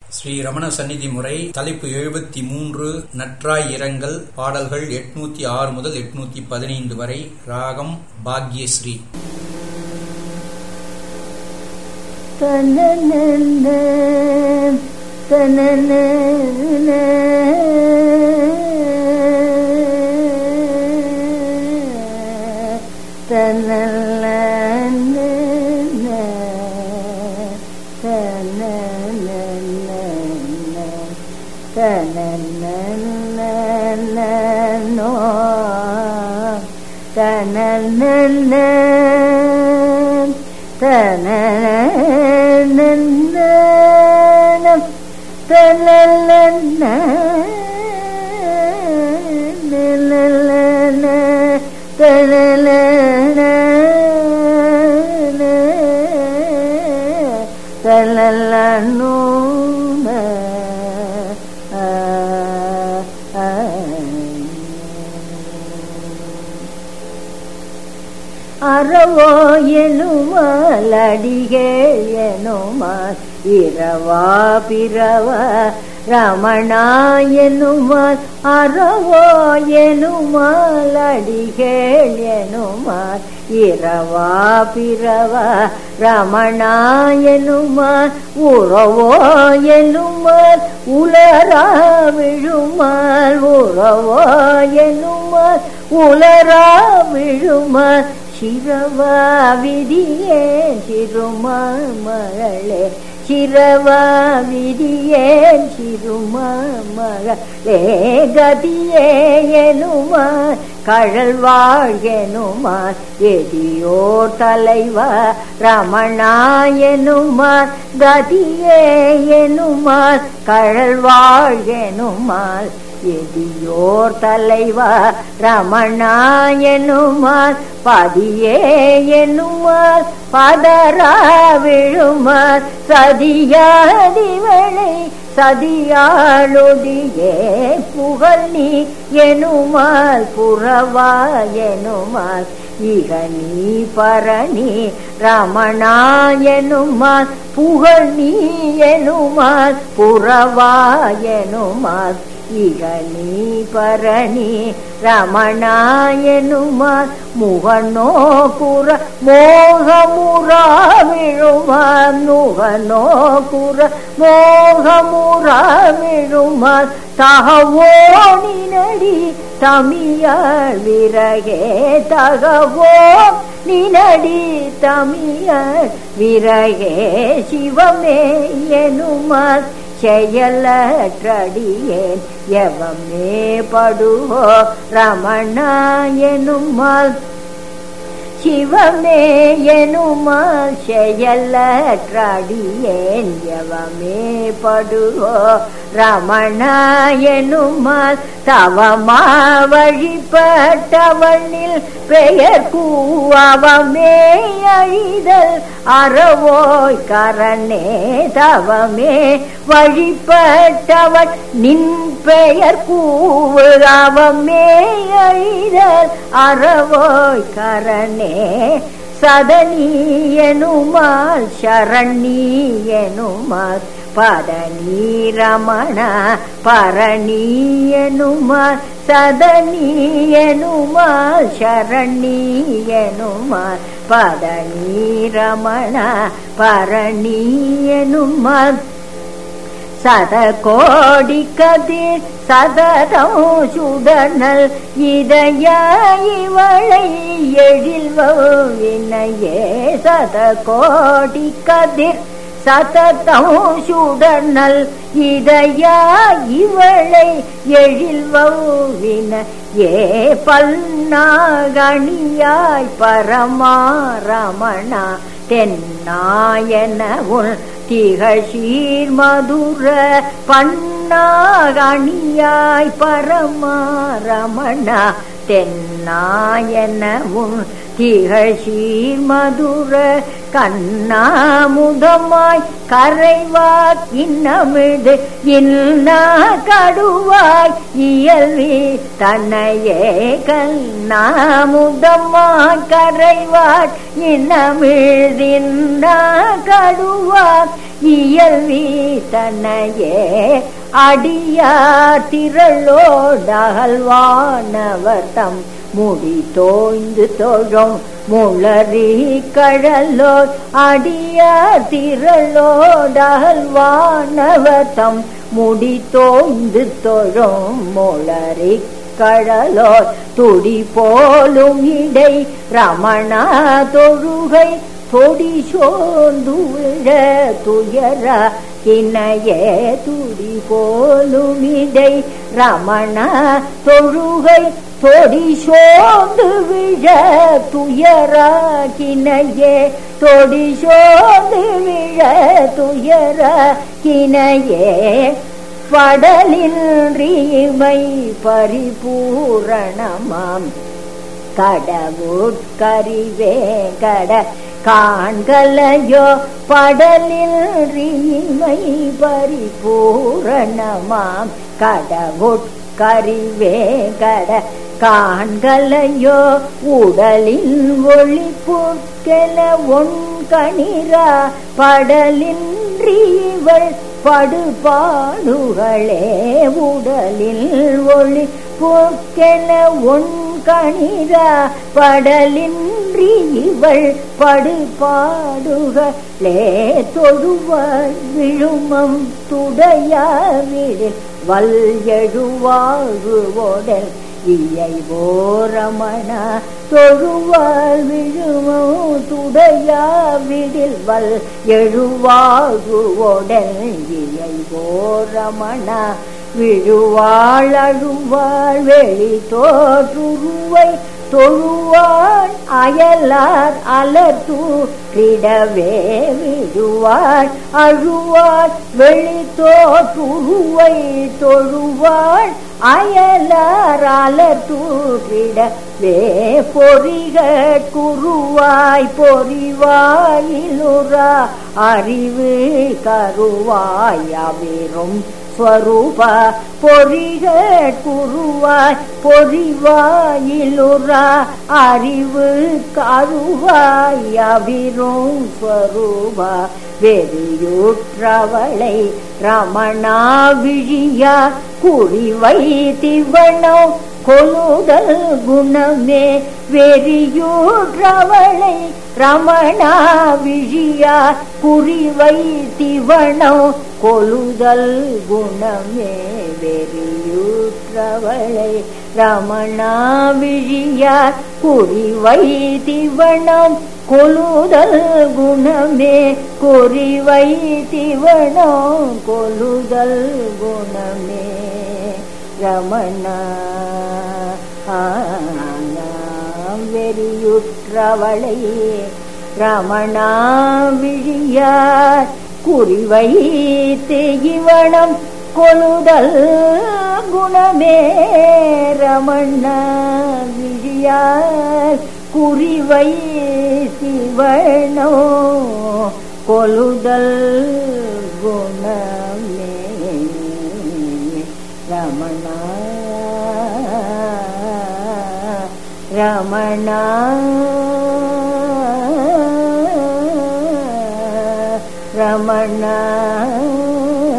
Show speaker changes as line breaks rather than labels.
ஸ்ரீ ரமண சந்நிதி முறை தலைப்பு எழுபத்தி மூன்று நற்றாய் இரங்கல் பாடல்கள் எட்நூத்தி ஆறு முதல் எட்நூத்தி பதினைந்து வரை ராகம் பாக்யஸ்ரீ
தனனன தனனன தனலன தனனன தனனனோ தனனன தனனன தனலன நிலலன தனலன தனலனோ அறவோ எனுமால் அடிகள் எனுமால் இரவா பிறவ ரமணா எனுமால் அறவோ எனுமால் அடிகள் எனுமால் இரவா பிறவ ரமணா எனுமால் உறவோ எனுமால் உலரா விழுமால் உறவோ எனுமால் உலரா விழுமால் சிரவா விதியே சிறுமால் மகளே சிரவா விதியே சிறுமால் மகளே கதியே எனுமால் கழல் வாழ்கெனுமால் எதியோர் தலைவர் ரமணா எனுமால் கதியே எனுமால் கழல் வாழ்கெனுமால் எதியோர் தலைவர் ரமணா எனுமால் பதியே எனுமால் பதரா விழுமால் சதியாதிவளை சதியாளுடியே புகழ் நீ எனுமால் புறவா எனுமால் இக நீ பரணி ரமணா எனுமால் புகழ் நீ எனுமால் புறவா எனுமால் இக நீ பரணி ரமணா எனுமால் முகனோ குற மோகமுறா விழுமால் முகனோ குற மோகமுறா விழுமால் தகவோ நினடி தமியாள் விறகே தகவோ நினடி தமியாள் விறகே சிவமே எனுமால் செயலற்றடியேன் எவமே படுவோ ரமணா எனுமால் சிவமே எனுமால் செயலற்றடியேன் எவமே படுவோ ரமணா எனுமால் தவமா வழிபட்டவனில் பெயர் கூவமே அழிதல் அறவோய் கரணே தவமே வழிபட்டவன் நின் பெயர் கூவு அவமே அழிதல் அறவோய் கரணே சதனி எனுமால் சரணி எனுமால் பதனி ரமண பரணி எனுமால் சதனி எனுமால் சரணி எனுமால் பதனி ரமண பரணி எனுமால் சத கோடி கதிர் சததம் சுடனல் இதய இவளை எழில்வினையே சத கோடி கதிர் சததம் சுடனல் இதய இவளை எழில்வின ஏ பல்நாகணியாய் பரமாரமணா தென்னாயன உள் திகழீர் மதுர பன்னாகணியாய் பரமாரமணா தென்னாயன உன் திகழ்சீர் மதுர கண்ணாமுதமாய் கரைவாக் இன்னமிழ்து இன்னா கடுவாய் இயல்வி தன்னையே கண்ணாமுதமாய் கரைவாக் இன்னமிழ்தின்னா கடுவாய் இயல்வி தன்னையே அடியார் திரளோடகல்வானவர் தம் முடி தோய்ந்து தொழும் முளறி கழலோ அடியார் திரளோடகல்வானவர் தம் முடி தோய்ந்து தொழும் முளறி கழலோ துடி போலும் இடை ரமணா தொழுகை தொடி சோர்ந்து விழ துயர கிணையே துடி போலும் இடை ரமண தொழுகை தொடி சோர்ந்து விழ துயர கிணையே தொடி சோர்ந்து விழ துயர கிணையே படலின்றிமை பரிபூரணமாம் கடவுட்கரிவே கட காண்கலையோ படலில் ரீமை பரிபூரணமாம் கடவுட்கரிவே கட காண்கலையோ உடலின் ஒளி புற்கெல ஒன் கணிரா படலின்றிவள் படுபாடுகளே உடலில் ஒளி போக்கென ஒன் கணிரா படலின்றி இவள் படுபாடுகளே தொழுவாள் விழுமம் துடையாவிடில் வல் எழுவாழுவோடல் இயை ஓரமண தொழுவாள் விழுமோ துடையாவிடில் வல் எழுவாழுவோடல் இயை ஓரமண விழுவாள் அழுவாள் வெளி தோற்றுருவை தொழுவாள் அயலார் அலர் தூற்றிடவே விழுவாள் அழுவாள் வெளி தோற்றுருவை தொழுவாள் அயலார் அலர் தூற்றிடவே பொறிக குருவாய் பொறிவாயிலுரா அறிவு கருவாய் அவிரும் ஸ்வரூப பொறிக குருவாய் பொறிவாயிலுரா அறிவு கருவாய் அவிரும் ஸ்வரூப வெறியுற்றவளை ரமணா விழியா குறிவை திவனோ கொலுதல் குணமே வெறியூற்றவளை ரமணா விழியா குறிவை திவனோ கொலுதல் குணமே வெறியூற்றவளை ரமணா விழியா குறிவை திவனம் கொலுதல் குணமே குறிவை திவனம் கொலுதல் குணமே ரமணா ஆனாம் வெறியுற்றவளை ரமணா விழியார் குறிவை இவனம் கொலுதல் குணமே ரமண விழியார் குறிவை சிவனோ கொலுதல் குணமே ரமணா ரமணா ரமணா